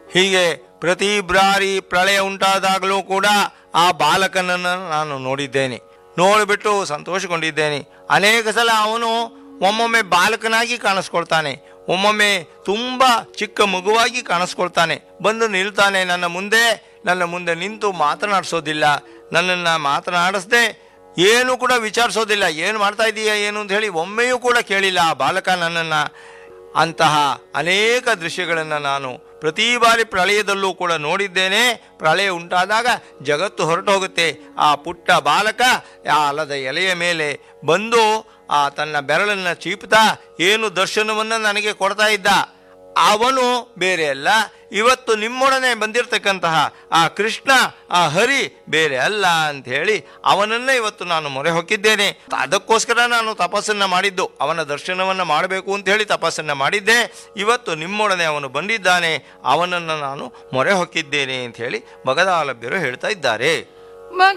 ಹೀಗೆ ಪ್ರತಿ ಬಾರಿ ಪ್ರಳಯ ಉಂಟಾದಾಗಲೂ ಕೂಡ ಆ ಬಾಲಕನನ್ನು ನಾನು ನೋಡಿದ್ದೇನೆ ನೋಡಿಬಿಟ್ಟು ಸಂತೋಷಗೊಂಡಿದ್ದೇನೆ ಅನೇಕ ಸಲ ಅವನು ಒಮ್ಮೊಮ್ಮೆ ಬಾಲಕನಾಗಿ ಕಾಣಿಸ್ಕೊಳ್ತಾನೆ ಒಮ್ಮೊಮ್ಮೆ ತುಂಬ ಚಿಕ್ಕ ಮಗುವಾಗಿ ಕಾಣಿಸ್ಕೊಳ್ತಾನೆ ಬಂದು ನಿಲ್ತಾನೆ ನನ್ನ ಮುಂದೆ ನನ್ನ ಮುಂದೆ ನಿಂತು ಮಾತನಾಡಿಸೋದಿಲ್ಲ ನನ್ನನ್ನು ಮಾತನಾಡಿಸ್ದೆ ಏನು ಕೂಡ ವಿಚಾರಿಸೋದಿಲ್ಲ ಏನು ಮಾಡ್ತಾ ಇದೀಯ ಏನು ಅಂತ ಹೇಳಿ ಒಮ್ಮೆಯೂ ಕೂಡ ಕೇಳಿಲ್ಲ ಆ ಬಾಲಕ ನನ್ನನ್ನು ಅಂತಹ ಅನೇಕ ದೃಶ್ಯಗಳನ್ನು ನಾನು ಪ್ರತಿ ಬಾರಿ ಪ್ರಳಯದಲ್ಲೂ ಕೂಡ ನೋಡಿದ್ದೇನೆ ಪ್ರಳಯ ಉಂಟಾದಾಗ ಜಗತ್ತು ಹೊರಟು ಹೋಗುತ್ತೆ ಆ ಪುಟ್ಟ ಬಾಲಕ ಆ ಆಲದ ಎಲೆಯ ಮೇಲೆ ಬಂದು ಆ ತನ್ನ ಬೆರಳನ್ನು ಚೀಪ್ತಾ ಏನು ದರ್ಶನವನ್ನು ನನಗೆ ಕೊಡ್ತಾ ಇದ್ದ ಅವನು ಬೇರೆ ಅಲ್ಲ ಇವತ್ತು ನಿಮ್ಮೊಡನೆ ಬಂದಿರತಕ್ಕಂತಹ ಆ ಕೃಷ್ಣ ಆ ಹರಿ ಬೇರೆ ಅಲ್ಲ ಅಂತ ಹೇಳಿ ಅವನನ್ನೇ ಇವತ್ತು ನಾನು ಮೊರೆ ಹೊಕ್ಕಿದ್ದೇನೆ ಅದಕ್ಕೋಸ್ಕರ ನಾನು ತಪಸ್ಸನ್ನ ಮಾಡಿದ್ದು ಅವನ ದರ್ಶನವನ್ನು ಮಾಡಬೇಕು ಅಂತ ಹೇಳಿ ತಪಸ್ಸನ್ನ ಮಾಡಿದ್ದೆ ಇವತ್ತು ನಿಮ್ಮೊಡನೆ ಅವನು ಬಂದಿದ್ದಾನೆ ಅವನನ್ನು ನಾನು ಮೊರೆ ಹೊಕ್ಕಿದ್ದೇನೆ ಅಂತ ಹೇಳಿ ಮಗದಾಲಭ್ಯರು ಹೇಳ್ತಾ ಇದ್ದಾರೆ ಮಗ